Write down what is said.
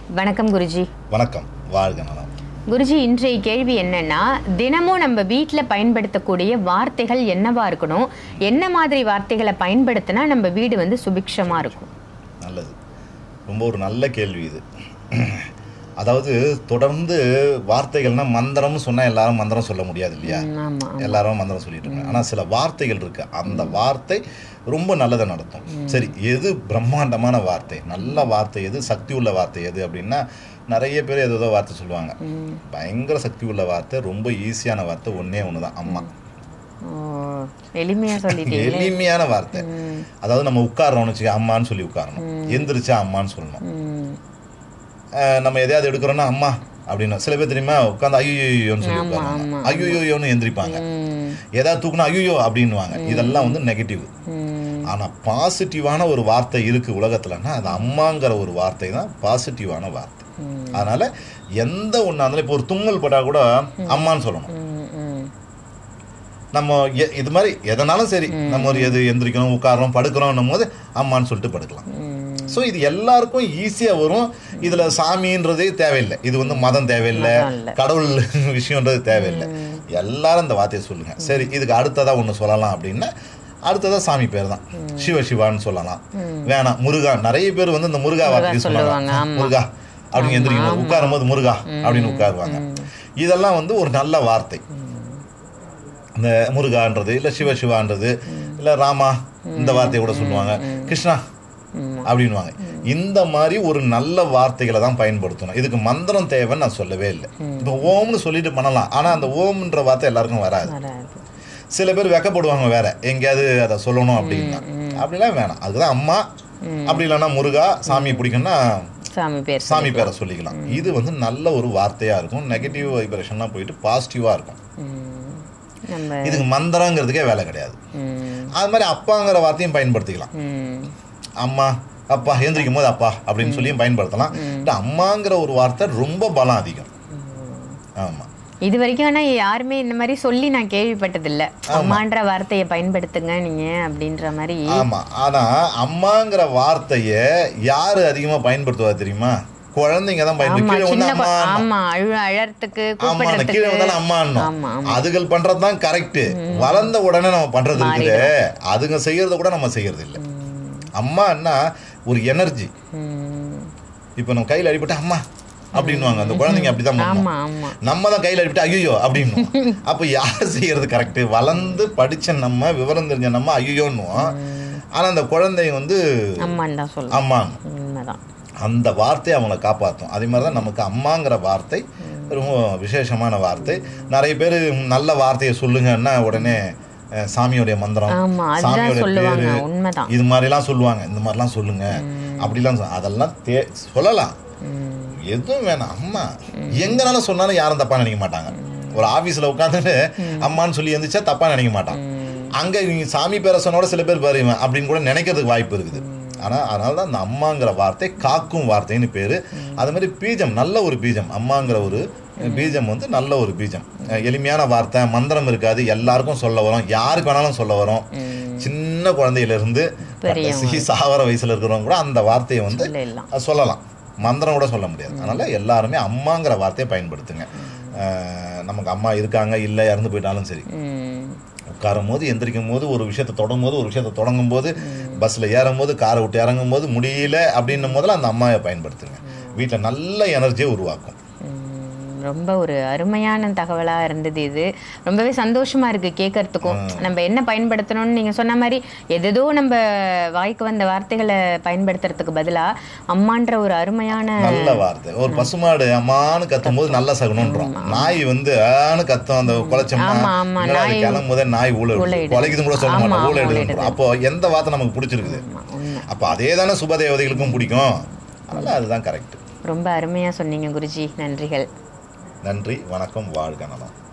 வணக்கம் குருஜி வணக்கம் வாழ்க நலம் குருஜி இன்றைய கேள்வி என்னன்னா தினமும் நம்ம வீட்டில் பயன்படுத்தக்கூடிய வார்த்தைகள் என்னவா இருக்கணும் என்ன மாதிரி வார்த்தைகளை பயன்படுத்தினா நம்ம வீடு வந்து சுபிக்ஷமா இருக்கும் நல்லது ரொம்ப ஒரு நல்ல கேள்வி இது அதாவது தொடர்ந்து வார்த்தைகள்னா மந்திரம்னு சொன்னா எல்லாரும் மந்திரம் சொல்ல முடியாது இல்லையா ம், ஆமா எல்லாரும் மந்திரம் சொல்லிட்டு இருக்காங்க ஆனா சில வார்த்தைகள் இருக்கு அந்த வார்த்தை ரொம்ப நல்லதை நடத்தும் சரி எது பிரம்மாண்டமான வார்த்தை நல்ல வார்த்தை எது சக்தி உள்ள வார்த்தை எது அப்படின்னா நிறைய பேர் ஏதோ ஏதோ வார்த்தை சொல்லுவாங்க ம். பயங்கர சக்தி உள்ள வார்த்தை ரொம்ப ஈஸியான வார்த்தை ஒண்ணே ஒண்ணுதான் அம்மா ஓ எளிமையா சொல்லிட்டீங்களே எளிமையான வார்த்தை ம், அதாவது நம்ம உட்கார்றோம்னு வச்சுக்க அம்மான்னு சொல்லி உட்காரணும் எந்திரிச்சா அம்மான்னு சொல்லணும் ம். அஹ் நம்ம எதையாவது எடுக்கிறோம்னா அம்மா அப்படின்னு சில பேர் தெரியுமா உட்காந்து ஐயோயோன்னு சொல்லி ஆமா, உட்காருவாங்க ஆமா. ஐயோயோன்னு எந்திரிப்பாங்க ம், ஏதாவது தூக்குனா ஐயோ அப்படின்னுவாங்க இதெல்லாம் வந்து நெகட்டிவ் ம். ஆனா பாசிட்டிவான ஒரு வார்த்தை இருக்கு உலகத்துலன்னா அது அம்மாங்கிற ஒரு வார்த்தை தான் பாசிட்டிவான வார்த்தை ம். அதனால எந்த ஒண்ணா இருந்தாலும் இப்போ ஒரு தும்மல் பட்டா கூட அம்மான்னு சொல்லணும் ம், ம். நம்ம எ- இது மாதிரி எதனாலும் சரி நம்ம ஒரு எது எந்திரிக்கிறோம் உட்காரோம் படுக்கிறோம் போது அம்மான்னு சொல்லிட்டு படுக்கலாம் ம். ஸோ இது எல்லாருக்கும் ஈஸியா வரும் இதுல சாமின்றதே தேவையில்லை இது வந்து மதம் தேவையில்லை மதம் இல்ல. கடவுள் விஷயம்ன்றது தேவையில்லை எல்லாரும் இந்த வார்த்தையை சொல்லுங்க சரி இதுக்கு அடுத்ததா ஒண்ணு சொல்லலாம் அப்படின்னா அடுத்ததா சாமி பேர் தான் சிவ சிவான்னு சொல்லலாம் வேணாம் முருகா நிறைய பேர் வந்து இந்த முருகா வார்த்தையை சொல்லுவாங்க, சொல்லுவாங்க ஆமா. முருகா அப்படின்னு எந்திரிக்கும் உட்காரும் போது முருகா அப்படின்னு உட்காருவாங்க இதெல்லாம் வந்து ஒரு நல்ல வார்த்தை இந்த முருகான்றது இல்லை சிவ சிவான்றது இல்லை ராமா இந்த வார்த்தையை கூட சொல்லுவாங்க கிருஷ்ணா அப்படின்வாங்க இந்த மாதிரி ஒரு நல்ல வார்த்தைகளை தான் பயன்படுத்தணும் இதுக்கு மந்திரம் தேவைன்னு நான் சொல்லவே இல்லை இப்போ ஓம்னு சொல்லிட்டு பண்ணலாம் ஆனால் அந்த ஓம்ன்ற வார்த்தை எல்லாருக்கும் வராது வராது சில பேர் வெக்கப்படுவாங்க வேற எங்கேயாவது அதை சொல்லணும் அப்படின்னா அப்படிலாம் வேணாம் அதுதான் அம்மா அப்படி இல்லைன்னா முருகா சாமி பிடிக்கும்னா சாமி பேர் சாமி பேரை சொல்லிக்கலாம் இது வந்து நல்ல ஒரு வார்த்தையா இருக்கும் நெகட்டிவ் வைப்ரேஷன்லாம் போயிட்டு பாசிட்டிவா இருக்கும் ம். நம்ம இதுக்கு மந்திரங்கிறதுக்கே வேலை கிடையாது ம், அது மாதிரி அப்பாங்கிற வார்த்தையும் பயன்படுத்திக்கலாம் ம். அம்மா அப்பா எந்திரிக்கும் போது அப்பா அப்படின்னு சொல்லியும் பயன்படுத்தலாம் இந்த அம்மாங்கிற ஒரு வார்த்தை ரொம்ப பலம் அதிகம் ஆமா இது வரைக்கும் ஆனா யாருமே இந்த மாதிரி சொல்லி நான் கேள்விப்பட்டதில்ல அம்மான்ற வார்த்தையை பயன்படுத்துங்க நீங்க அப்படின்ற மாதிரி ஆமா ஆனா அம்மாங்கிற வார்த்தைய யாரு அதிகமா பயன்படுத்துவா தெரியுமா குழந்தைங்க தான் பயன்படுத்த ஆமா கீழே வந்து சின்ன அம்மா கொ- ஆமா அழு அழறதுக்கு ஆமா அந்த கூப்பிடுறதுக்கு கீழே வந்தாலும் ஆமா, அம்மான்னும் ஆமா. அதுகள் பண்றதுதான் கரெக்ட் வளர்ந்த உடனே நம்ம பண்றது இருக்குது அதுங்க செய்யறத கூட நம்ம செய்யறது இல்ல அம்மான்னா ஒரு எனர்ஜி ம். இப்போ நம்ம கையில அடிபட்டு அம்மா அப்படின்னுவாங்க அந்த குழந்தைங்க அப்படிதான் பண்ணும் ஆமா ஆமா நம்ம தான் கையில் அடிபட்டு ஐயோ அப்படின்னு அப்போ யார் செய்யறது கரெக்ட் வளர்ந்து படிச்ச நம்ம விவரம் தெரிஞ்ச நம்ம ஐயோன்னுவோம் ஆனா அந்த குழந்தை வந்து அம்மான்னு தான் சொல்லுவோம் அம்மான்னு உண்மைதான் அந்த வார்த்தை அவங்கள காப்பாற்றும் அதே மாதிரி தான் நமக்கு அம்மாங்கிற வார்த்தை ரொம்ப விசேஷமான வார்த்தை நிறைய பேர் நல்ல வார்த்தையை சொல்லுங்கன்னா உடனே அஹ், சாமியோடைய மந்திரம் ஆமா அதுதான் சாமியோட சொல்லுவாங்க பேரு உண்மைதான் இது மாதிரிலாம் சொல்லுவாங்க இந்த மாதிரிலாம் சொல்லுங்க அப்படிலாம் சொ- அதெல்லாம் தே சொல்லலாம் ம். எதுவும் வேணாம் அம்மா எங்கனாலும் சொன்னாலும் யாரும் தப்பா நினைக்க மாட்டாங்க ஒரு ஆபீஸ்ல உட்காந்துட்டு அம்மான்னு சொல்லி எந்திரிச்சா தப்பா நினைக்க மாட்டான் அங்க நீங்க சாமி பேரை சொன்னோட சில பேர் பாரு இவன் அப்படின்னு கூட நினைக்கிறதுக்கு வாய்ப்பு இருக்குது ஆனா அதனால தான் அந்த அம்மாங்கிற வார்த்தை காக்கும் வார்த்தைன்னு பேரு அது மாதிரி பீஜம் நல்ல ஒரு பீஜம் அம்மாங்கிற ஒரு பீஜம் வந்து நல்ல ஒரு பீஜம் அஹ் எளிமையான வார்த்தை மந்திரம் இருக்காது எல்லாருக்கும் சொல்ல வரும் யாருக்கு வேணாலும் சொல்ல வரும் சின்ன குழந்தையில இருந்து கடைசி சாவர வயசுல இருக்கிறவங்க கூட அந்த வார்த்தையை வந்து சொல்லிடலாம் அது சொல்லலாம் மந்திரம் கூட சொல்ல முடியாது அதனால எல்லாருமே அம்மாங்கிற வார்த்தையை பயன்படுத்துங்க அஹ் நமக்கு அம்மா இருக்காங்க இல்லை இறந்து போயிட்டாலும் சரி ம். உட்காரும் போது எந்திரிக்கும் போது ஒரு விஷயத்தை தொடங்கும் போது ஒரு விஷயத்தை தொடங்கும் போது பஸ்ஸில் ஏறும் போது காரை விட்டு இறங்கும் போது முடியல அப்படின்னும் போதில் அந்த அம்மாவை பயன்படுத்துங்க வீட்டில் நல்ல எனர்ஜியை உருவாக்கும் ம், ரொம்ப ஒரு அருமையான தகவலா இருந்தது இது ரொம்பவே சந்தோஷமா இருக்கு கேட்கறதுக்கும் நம்ம என்ன பயன்படுத்தணும்னு நீங்க சொன்ன மாதிரி எதேதோ நம்ம வாய்க்கு வந்த வார்த்தைகளை பயன்படுத்துறதுக்கு பதிலா அம்மான்ற ஒரு அருமையான நல்ல வார்த்தை ஒரு பசுமாடு அம்மான்னு கத்தும் போது நல்ல சகுனன்றோம் நாய் வந்து ஆன்னு கத்தும் அந்த குலைச்சோம்னா ஆமா, ஆமா, என்னடா இது கிளம்பும் போதே நாய் ஊழ ஊளையிடுது. குலைக்குதுன்னு கூட சொல்ல ஆமா, மாட்டோம் ஊழ ஊளையிடுது. எடுதுன்றோம் அப்போ எந்த வார்த்தை நமக்கு பிடிச்சிருக்குது ஆமா, உண்மை அப்போ அதே தானே சுபதேவதைகளுக்கும் பிடிக்கும் அதனால அதுதான் கரெக்ட் ரொம்ப அருமையா சொன்னீங்க குருஜி நன்றிகள் நன்றி வணக்கம் வாழ்க நலம்